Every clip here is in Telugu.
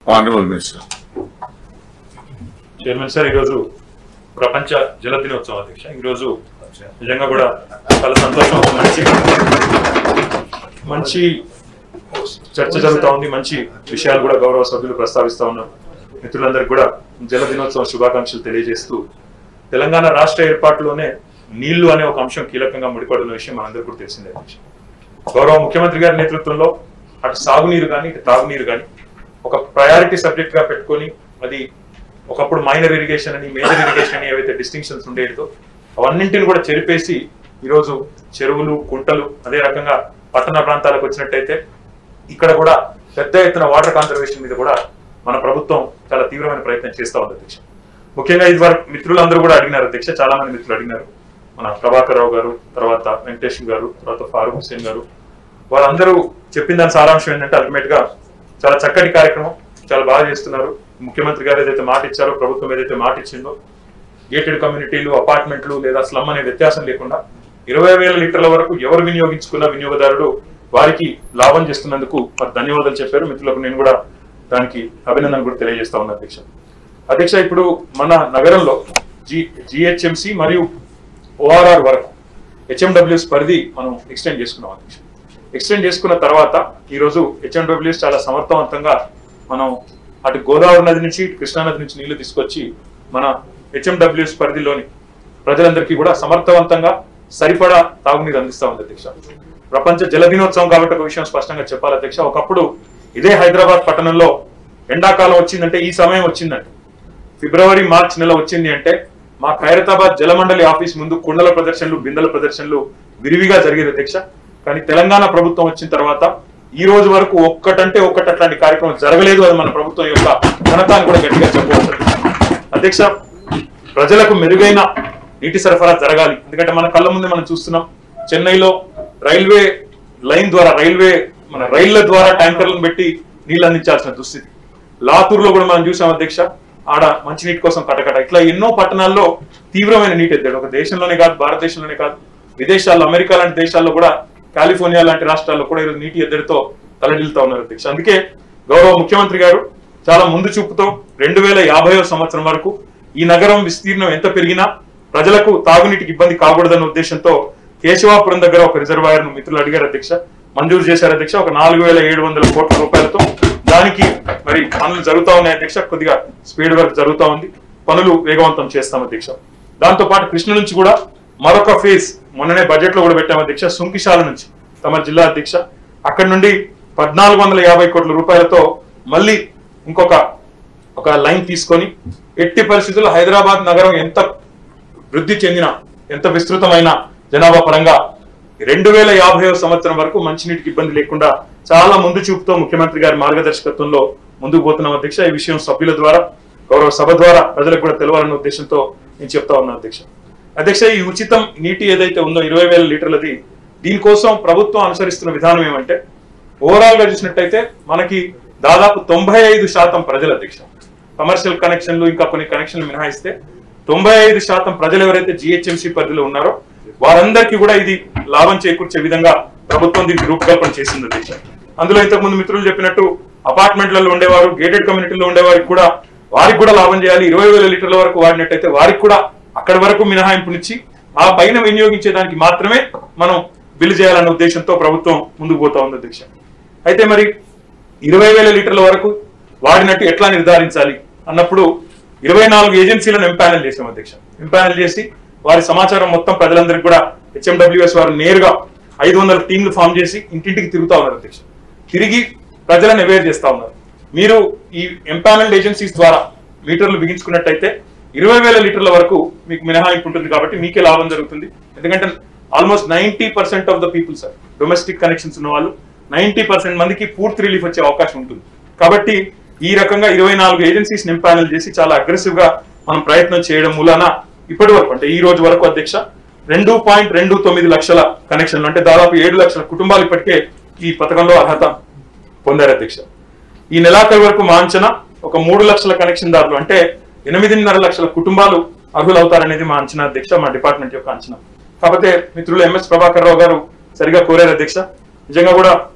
Honorable Minister. చైర్మన్ సార్ ఈరోజు ప్రపంచ జల దినోత్సవం అధ్యక్ష ఈరోజు నిజంగా కూడా చాలా సంతోషం మంచి మంచి చర్చ జరుగుతా ఉంది మంచి విషయాలు కూడా గౌరవ సభ్యులు ప్రస్తావిస్తా ఉన్నారు మిత్రులందరికీ కూడా జల దినోత్సవం శుభాకాంక్షలు తెలియజేస్తూ తెలంగాణ రాష్ట్ర ఏర్పాటులోనే నీళ్లు అనే ఒక అంశం కీలకంగా ముడిపడిన విషయం మనందరికీ కూడా తెలిసిందే అధ్యక్ష గౌరవ ముఖ్యమంత్రి గారి నేతృత్వంలో అటు సాగునీరు కానీ ఇటు తాగునీరు కానీ ఒక ప్రయారిటీ సబ్జెక్ట్ గా పెట్టుకొని అది ఒకప్పుడు మైనర్ ఇరిగేషన్ అని మేజర్ ఇరిగేషన్ అని ఏవైతే డిస్టింక్షన్స్ ఉండేదో అవన్నింటిని కూడా చెరిపేసి ఈరోజు చెరువులు కుంటలు అదే రకంగా పట్టణ ప్రాంతాలకు వచ్చినట్టయితే ఇక్కడ కూడా పెద్ద ఎత్తున వాటర్ కాన్సర్వేషన్ మీద కూడా మన ప్రభుత్వం చాలా తీవ్రమైన ప్రయత్నం చేస్తా ఉంది అధ్యక్ష ముఖ్యంగా ఇది వరకు మిత్రులందరూ కూడా అడిగినారు అధ్యక్ష చాలా మంది మిత్రులు అడిగినారు మన ప్రభాకర్ రావు గారు తర్వాత వెంకటేష్ గారు తర్వాత ఫారూక్ హుసేన్ గారు వాళ్ళందరూ చెప్పిన దాని సారాంశం ఏంటంటే అల్టిమేట్ గా చాలా చక్కటి కార్యక్రమం చాలా బాగా చేస్తున్నారు ముఖ్యమంత్రి గారు ఏదైతే మాట ఇచ్చారో ప్రభుత్వం ఏదైతే మాట ఇచ్చిందో గేటెడ్ కమ్యూనిటీలు అపార్ట్మెంట్లు లేదా స్లమ్ అనే వ్యత్యాసం లేకుండా ఇరవై వేల లీటర్ల వరకు ఎవరు వినియోగించుకున్న వినియోగదారుడు వారికి లాభం చేస్తున్నందుకు మరి ధన్యవాదాలు చెప్పారు మిత్రులకు నేను కూడా దానికి అభినందన కూడా తెలియజేస్తా ఉన్నా అధ్యక్ష అధ్యక్ష ఇప్పుడు మన నగరంలో జి జిహెచ్ఎంసి మరియు ఓఆర్ఆర్ వరకు హెచ్ఎండబ్ల్యూఎస్ పరిధి మనం ఎక్స్టెండ్ చేసుకున్నాం అధ్యక్ష ఎక్స్టెండ్ చేసుకున్న తర్వాత ఈ రోజు హెచ్ఎండబ్ల్యూఎస్ చాలా సమర్థవంతంగా మనం అటు గోదావరి నది నుంచి ఇటు కృష్ణా నది నుంచి నీళ్లు తీసుకొచ్చి మన హెచ్ఎండబ్ల్యూఎస్ పరిధిలోని ప్రజలందరికీ కూడా సమర్థవంతంగా సరిపడా తాగునీరు అందిస్తా ఉంది అధ్యక్ష ప్రపంచ జల దినోత్సవం కాబట్టి ఒక విషయం స్పష్టంగా చెప్పాలి అధ్యక్ష ఒకప్పుడు ఇదే హైదరాబాద్ పట్టణంలో ఎండాకాలం వచ్చిందంటే ఈ సమయం వచ్చిందంటే ఫిబ్రవరి మార్చ్ నెల వచ్చింది అంటే మా ఖైరతాబాద్ జలమండలి ఆఫీస్ ముందు కుండల ప్రదర్శనలు బిందెల ప్రదర్శనలు విరివిగా జరిగేది అధ్యక్ష కానీ తెలంగాణ ప్రభుత్వం వచ్చిన తర్వాత ఈ రోజు వరకు ఒక్కటంటే ఒక్కటి అట్లాంటి కార్యక్రమం జరగలేదు అది మన ప్రభుత్వం యొక్క ఘనత అని కూడా గట్టిగా చెప్పవచ్చు అధ్యక్ష ప్రజలకు మెరుగైన నీటి సరఫరా జరగాలి ఎందుకంటే మన కళ్ళ ముందే మనం చూస్తున్నాం చెన్నైలో రైల్వే లైన్ ద్వారా రైల్వే మన రైళ్ల ద్వారా ట్యాంకర్లను పెట్టి నీళ్లు అందించాల్సిన దుస్థితి లాతూర్ లో కూడా మనం చూసాం అధ్యక్ష ఆడ మంచినీటి కోసం కటకట ఇట్లా ఎన్నో పట్టణాల్లో తీవ్రమైన నీటి ఎద్దాడు ఒక దేశంలోనే కాదు భారతదేశంలోనే కాదు విదేశాల్లో అమెరికా లాంటి దేశాల్లో కూడా కాలిఫోర్నియా లాంటి రాష్ట్రాల్లో కూడా ఈరోజు నీటి ఎద్దడితో తలడిల్తా ఉన్నారు అధ్యక్ష అందుకే గౌరవ ముఖ్యమంత్రి గారు చాలా ముందు చూపుతో రెండు వేల యాభైవ సంవత్సరం వరకు ఈ నగరం విస్తీర్ణం ఎంత పెరిగినా ప్రజలకు తాగునీటికి ఇబ్బంది కాకూడదన్న ఉద్దేశంతో కేశవాపురం దగ్గర ఒక రిజర్వాయర్ ను మిత్రులు అడిగారు అధ్యక్ష మంజూరు చేశారు అధ్యక్ష ఒక నాలుగు వేల ఏడు వందల కోట్ల రూపాయలతో దానికి మరి పనులు జరుగుతా ఉన్నాయి అధ్యక్ష కొద్దిగా స్పీడ్ వర్క్ జరుగుతా ఉంది పనులు వేగవంతం చేస్తాం అధ్యక్ష దాంతో పాటు కృష్ణ నుంచి కూడా మరొక ఫేజ్ మొన్ననే బడ్జెట్ లో కూడా పెట్టాం అధ్యక్ష సుంకిశాల నుంచి తమ జిల్లా అధ్యక్ష అక్కడి నుండి పద్నాలుగు వందల యాభై కోట్ల రూపాయలతో మళ్ళీ ఇంకొక ఒక లైన్ తీసుకొని ఎట్టి పరిస్థితుల్లో హైదరాబాద్ నగరం ఎంత వృద్ధి చెందిన ఎంత విస్తృతమైన జనాభా పరంగా రెండు వేల యాభై సంవత్సరం వరకు మంచినీటికి ఇబ్బంది లేకుండా చాలా ముందు చూపుతో ముఖ్యమంత్రి గారి మార్గదర్శకత్వంలో ముందుకు పోతున్నాం అధ్యక్ష ఈ విషయం సభ్యుల ద్వారా గౌరవ సభ ద్వారా ప్రజలకు కూడా తెలవాలన్న ఉద్దేశంతో నేను చెప్తా ఉన్నాను అధ్యక్ష అధ్యక్ష ఈ ఉచితం నీటి ఏదైతే ఉందో ఇరవై వేల లీటర్లది దీనికోసం ప్రభుత్వం అనుసరిస్తున్న విధానం ఏమంటే ఓవరాల్ గా చూసినట్టయితే మనకి దాదాపు తొంభై ఐదు శాతం ప్రజల అధ్యక్ష కమర్షియల్ కనెక్షన్లు ఇంకా కొన్ని కనెక్షన్లు మినహాయిస్తే తొంభై ఐదు శాతం ప్రజలు ఎవరైతే జిహెచ్ఎంసీ పరిధిలో ఉన్నారో వారందరికీ కూడా ఇది లాభం చేకూర్చే విధంగా ప్రభుత్వం దీనికి రూపకల్పన చేసింది అధ్యక్ష అందులో ఇంతకుముందు మిత్రులు చెప్పినట్టు అపార్ట్మెంట్లలో ఉండేవారు గేటెడ్ కమ్యూనిటీలో ఉండేవారికి కూడా వారికి కూడా లాభం చేయాలి ఇరవై వేల లీటర్ల వరకు వాడినట్టయితే వారికి కూడా అక్కడి వరకు మినహాయింపునిచ్చి ఆ పైన వినియోగించేదానికి మాత్రమే మనం బిల్లు చేయాలన్న ఉద్దేశంతో ప్రభుత్వం ముందుకు పోతా ఉంది అధ్యక్ష అయితే మరి ఇరవై వేల లీటర్ల వరకు వాడినట్టు ఎట్లా నిర్ధారించాలి అన్నప్పుడు ఇరవై నాలుగు ఏజెన్సీలను ఎంపానల్ చేసాం అధ్యక్ష ఎంపానల్ చేసి వారి సమాచారం మొత్తం ప్రజలందరికీ కూడా హెచ్ఎండబ్ల్యూఎస్ వారు నేరుగా ఐదు వందల టీంలు ఫామ్ చేసి ఇంటింటికి తిరుగుతా ఉన్నారు అధ్యక్ష తిరిగి ప్రజలను అవేర్ చేస్తా ఉన్నారు మీరు ఈ ఎంపానల్డ్ ఏజెన్సీస్ ద్వారా మీటర్లు బిగించుకున్నట్టయితే ఇరవై వేల లీటర్ల వరకు మీకు మినహాయింపు ఉంటుంది కాబట్టి మీకే లాభం జరుగుతుంది ఎందుకంటే almost ninety percent of the people sir domestic connections ఉన్న వాళ్ళు నైన్టీ పర్సెంట్ మందికి పూర్తి రిలీఫ్ వచ్చే అవకాశం ఉంటుంది కాబట్టి ఈ రకంగా ఇరవై నాలుగు ఏజెన్సీస్ ఎంపానల్ చేసి చాలా అగ్రెసివ్ గా మనం ప్రయత్నం చేయడం మూలాన ఇప్పటి వరకు అంటే ఈ రోజు వరకు అధ్యక్ష రెండు పాయింట్ రెండు తొమ్మిది లక్షల కనెక్షన్లు అంటే దాదాపు ఏడు లక్షల కుటుంబాలు ఇప్పటికే ఈ పథకంలో అర్హత పొందారు అధ్యక్ష ఈ నెలాఖరు వరకు మా అంచనా ఒక మూడు లక్షల కనెక్షన్ దారులు అంటే ఎనిమిదిన్నర లక్షల కుటుంబాలు అర్హులవుతారనేది మా అంచనా అధ్యక్ష మా డిపార్ట్మెంట్ యొక్క అంచనా కాకపోతే మిత్రులు ఎంఎస్ ప్రభాకర్ రావు గారు సరిగా కోరారు అధ్యక్ష నిజంగా కూడా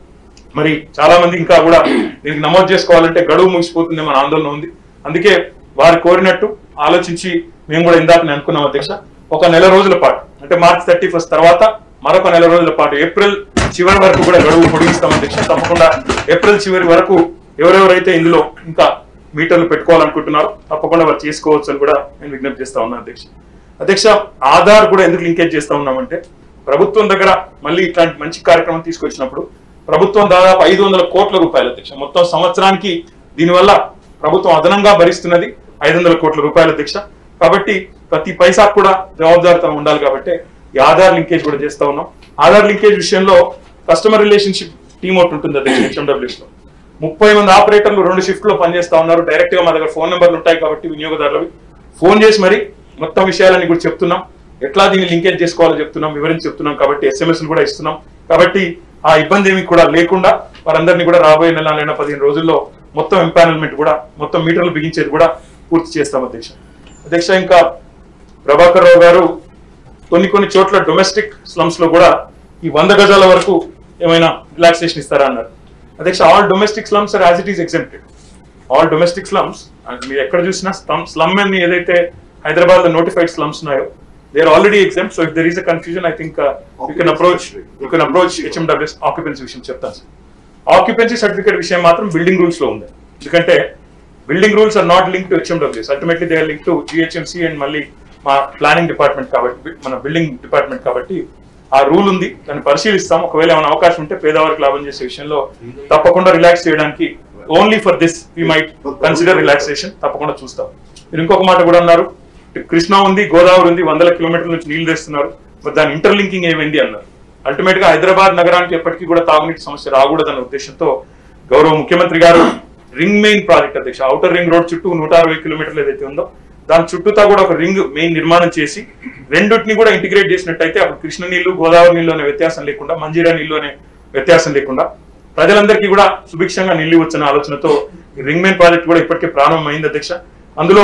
మరి చాలా మంది ఇంకా కూడా దీనికి నమోదు చేసుకోవాలంటే గడువు ముగిసిపోతుంది మన ఆందోళన ఉంది అందుకే వారు కోరినట్టు ఆలోచించి మేము కూడా ఇందాక నేను అనుకున్నాం అధ్యక్ష ఒక నెల రోజుల పాటు అంటే మార్చ్ థర్టీ ఫస్ట్ తర్వాత మరొక నెల రోజుల పాటు ఏప్రిల్ చివరి వరకు కూడా గడువు పొడిగిస్తాం అధ్యక్ష తప్పకుండా ఏప్రిల్ చివరి వరకు ఎవరెవరైతే ఇందులో ఇంకా మీటర్లు పెట్టుకోవాలనుకుంటున్నారో తప్పకుండా వారు చేసుకోవచ్చు అని కూడా నేను విజ్ఞప్తి చేస్తా ఉన్నాను అధ్యక్ష అధ్యక్ష ఆధార్ కూడా ఎందుకు లింకేజ్ చేస్తా ఉన్నామంటే ప్రభుత్వం దగ్గర మళ్ళీ ఇట్లాంటి మంచి కార్యక్రమం తీసుకొచ్చినప్పుడు ప్రభుత్వం దాదాపు ఐదు వందల కోట్ల రూపాయలు అధ్యక్ష మొత్తం సంవత్సరానికి దీనివల్ల ప్రభుత్వం అదనంగా భరిస్తున్నది ఐదు వందల కోట్ల రూపాయల అధ్యక్ష కాబట్టి ప్రతి పైసా కూడా జవాబుదారితనం ఉండాలి కాబట్టి ఈ ఆధార్ లింకేజ్ కూడా చేస్తా ఉన్నాం ఆధార్ లింకేజ్ విషయంలో కస్టమర్ రిలేషన్షిప్ టీమ్ ఒకటి ఉంటుంది అధ్యక్ష హెచ్ఎండబ్ల్యూస్ లో ముప్పై మంది ఆపరేటర్లు రెండు షిఫ్ట్ లో పనిచేస్తా ఉన్నారు డైరెక్ట్ గా మా దగ్గర ఫోన్ నెంబర్లు ఉంటాయి కాబట్టి వినియోగదారులవి ఫోన్ చేసి మరి మొత్తం విషయాలన్నీ కూడా చెప్తున్నాం ఎట్లా దీన్ని లింకేజ్ చేసుకోవాలో చెప్తున్నాం వివరించి చెప్తున్నాం కాబట్టి ఎస్ఎంఎస్ కూడా ఇస్తున్నాం కాబట్టి ఆ ఇబ్బంది ఏమి కూడా లేకుండా వారందరినీ కూడా రాబోయే నెల నెల పదిహేను రోజుల్లో మొత్తం ఎంపానల్మెంట్ కూడా మొత్తం మీటర్లు బిగించేది కూడా పూర్తి చేస్తాం అధ్యక్ష అధ్యక్ష ఇంకా ప్రభాకర్ రావు గారు కొన్ని కొన్ని చోట్ల డొమెస్టిక్ స్లమ్స్ లో కూడా ఈ వంద గజాల వరకు ఏమైనా రిలాక్సేషన్ ఇస్తారా అన్నారు అధ్యక్ష all domestic slums are as it is exempted all domestic slums మీరు ఎక్కడ చూసినా స్లమ్ అని ఏదైతే హైదరాబాద్ లో నోటిఫైడ్ స్లమ్స్ ఉన్నాయో they are already exempt so if there is a confusion I think you can approach you can approach HMWS occupancy విషయం చెప్తాను సార్ ఆక్యుపెన్సీ సర్టిఫికేట్ విషయం మాత్రం బిల్డింగ్ రూల్స్ లో ఉంది ఎందుకంటే building rules are not link to HMWS ultimately they are link to GHMC and మళ్ళీ మా ప్లానింగ్ డిపార్ట్మెంట్ కాబట్టి మన బిల్డింగ్ డిపార్ట్మెంట్ కాబట్టి ఆ రూల్ ఉంది దాన్ని పరిశీలిస్తాం ఒకవేళ ఏమైనా అవకాశం ఉంటే పేదవారికి లాభం చేసే విషయంలో తప్పకుండా రిలాక్స్ చేయడానికి only for this we might consider relaxation తప్పకుండా చూస్తాం మీరు ఇంకొక మాట కూడా అన్నారు కృష్ణా ఉంది గోదావరి ఉంది వందల కిలోమీటర్ల నుంచి నీళ్లు తెస్తున్నారు మరి దాని ఇంటర్లింకింగ్ ఏమైంది అన్నారు అల్టిమేట్ గా హైదరాబాద్ నగరానికి ఎప్పటికీ కూడా తాగునీటి సమస్య రాకూడదన్న ఉద్దేశంతో గౌరవ ముఖ్యమంత్రి గారు రింగ్ మెయిన్ ప్రాజెక్ట్ అధ్యక్ష అవుటర్ రింగ్ రోడ్ చుట్టూ నూట అరవై కిలోమీటర్లు ఏదైతే ఉందో దాని చుట్టూతా కూడా ఒక రింగ్ మెయిన్ నిర్మాణం చేసి రెండింటిని కూడా ఇంటిగ్రేట్ చేసినట్టయితే అప్పుడు కృష్ణ నీళ్లు గోదావరి నీళ్లు అనే వ్యత్యాసం లేకుండా మంజీరా నీళ్లు అనే వ్యత్యాసం లేకుండా ప్రజలందరికీ కూడా సుభిక్షంగా నీళ్లు వచ్చిన ఆలోచనతో ఈ రింగ్ మెయిన్ ప్రాజెక్ట్ కూడా ఇప్పటికే ప్రారంభమైంది అధ్యక్ష అందులో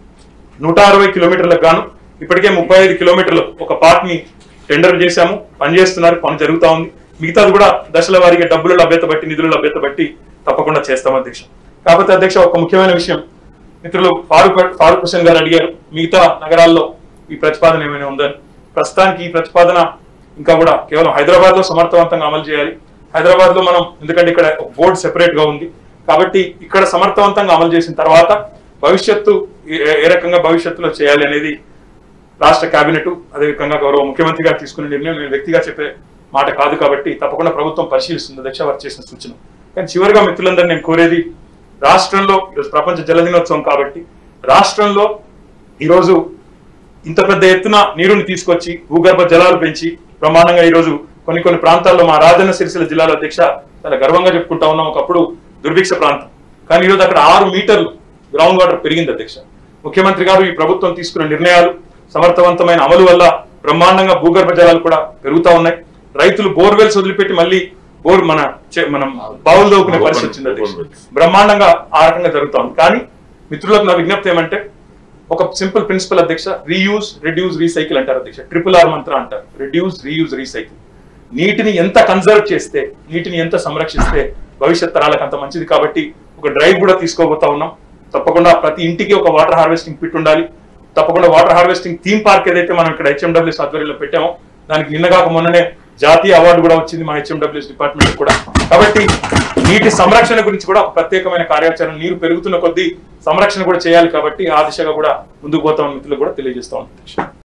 నూట అరవై కిలోమీటర్లకు గాను ఇప్పటికే ముప్పై ఐదు కిలోమీటర్లు ఒక పార్ట్ ని టెండర్ చేశాము పనిచేస్తున్నారు పని జరుగుతా ఉంది మిగతాది కూడా దశల వారీగా డబ్బుల లభ్యత బట్టి నిధుల లభ్యత బట్టి తప్పకుండా చేస్తాం అధ్యక్ష కాకపోతే అధ్యక్ష ఒక ముఖ్యమైన విషయం మిత్రులు ఫారూక్ ఫారూక్ హుసేన్ గారు అడిగారు మిగతా నగరాల్లో ఈ ప్రతిపాదన ఏమైనా ఉందని ప్రస్తుతానికి ఈ ప్రతిపాదన ఇంకా కూడా కేవలం హైదరాబాద్ లో సమర్థవంతంగా అమలు చేయాలి హైదరాబాద్ లో మనం ఎందుకంటే ఇక్కడ బోర్డు సెపరేట్ గా ఉంది కాబట్టి ఇక్కడ సమర్థవంతంగా అమలు చేసిన తర్వాత భవిష్యత్తు ఏ- ఏ రకంగా భవిష్యత్తులో చేయాలి అనేది రాష్ట్ర కేబినెట్ అదేవిధంగా గౌరవ ముఖ్యమంత్రి గారు తీసుకునే నిర్ణయం నేను వ్యక్తిగా చెప్పే మాట కాదు కాబట్టి తప్పకుండా ప్రభుత్వం పరిశీలిస్తుంది అధ్యక్ష వారు చేసిన సూచన కానీ చివరిగా మిత్రులందరూ నేను కోరేది రాష్ట్రంలో ఈరోజు ప్రపంచ జల దినోత్సవం కాబట్టి రాష్ట్రంలో ఈరోజు ఇంత పెద్ద ఎత్తున నీరుని తీసుకొచ్చి భూగర్భ జలాలు పెంచి బ్రహ్మాండంగా ఈరోజు కొన్ని కొన్ని ప్రాంతాల్లో మా రాజన్న సిరిసిల్ల జిల్లాలో అధ్యక్ష చాలా గర్వంగా చెప్పుకుంటా ఉన్నాం ఒకప్పుడు దుర్భిక్ష ప్రాంతం కానీ ఈరోజు అక్కడ ఆరు మీటర్లు గ్రౌండ్ వాటర్ పెరిగింది అధ్యక్ష ముఖ్యమంత్రి గారు ఈ ప్రభుత్వం తీసుకున్న నిర్ణయాలు సమర్థవంతమైన అమలు వల్ల బ్రహ్మాండంగా భూగర్భ జలాలు కూడా పెరుగుతా ఉన్నాయి రైతులు బోర్వెల్స్ వదిలిపెట్టి మళ్ళీ బోర్ మన చే- మనం బావులు దోకునే పరిస్థితి వచ్చింది అధ్యక్ష బ్రహ్మాండంగా ఆ రకంగా జరుగుతా ఉంది కానీ మిత్రులకు నా విజ్ఞప్తి ఏమంటే ఒక సింపుల్ ప్రిన్సిపల్ అధ్యక్ష రీయూజ్ రిడ్యూస్ రీసైకిల్ అంటారు అధ్యక్ష ట్రిపుల్ ఆర్ మంత్ర అంటారు రిడ్యూస్ రీయూజ్ రీసైకిల్ నీటిని ఎంత కన్జర్వ్ చేస్తే నీటిని ఎంత సంరక్షిస్తే భవిష్యత్ తరాలకు అంత మంచిది కాబట్టి ఒక డ్రైవ్ కూడా తీసుకోబోతా ఉన్నాం తప్పకుండా ప్రతి ఇంటికి ఒక వాటర్ హార్వెస్టింగ్ పిట్ ఉండాలి తప్పకుండా వాటర్ హార్వెస్టింగ్ థీమ్ పార్క్ ఏదైతే మనం ఇక్కడ హెచ్ఎండబ్ల్యూఎస్ ఆధ్వర్యంలో పెట్టామో దానికి నిన్నగాక మొన్ననే జాతీయ అవార్డు కూడా వచ్చింది మా హెచ్ఎండబ్ల్యూఎస్ డిపార్ట్మెంట్ కూడా కాబట్టి నీటి సంరక్షణ గురించి కూడా ఒక ప్రత్యేకమైన కార్యాచరణ నీరు పెరుగుతున్న కొద్దీ సంరక్షణ కూడా చేయాలి కాబట్టి ఆ దిశగా కూడా ముందుకు పోతామని మిత్రులు కూడా తెలియజేస్తా ఉన్నాం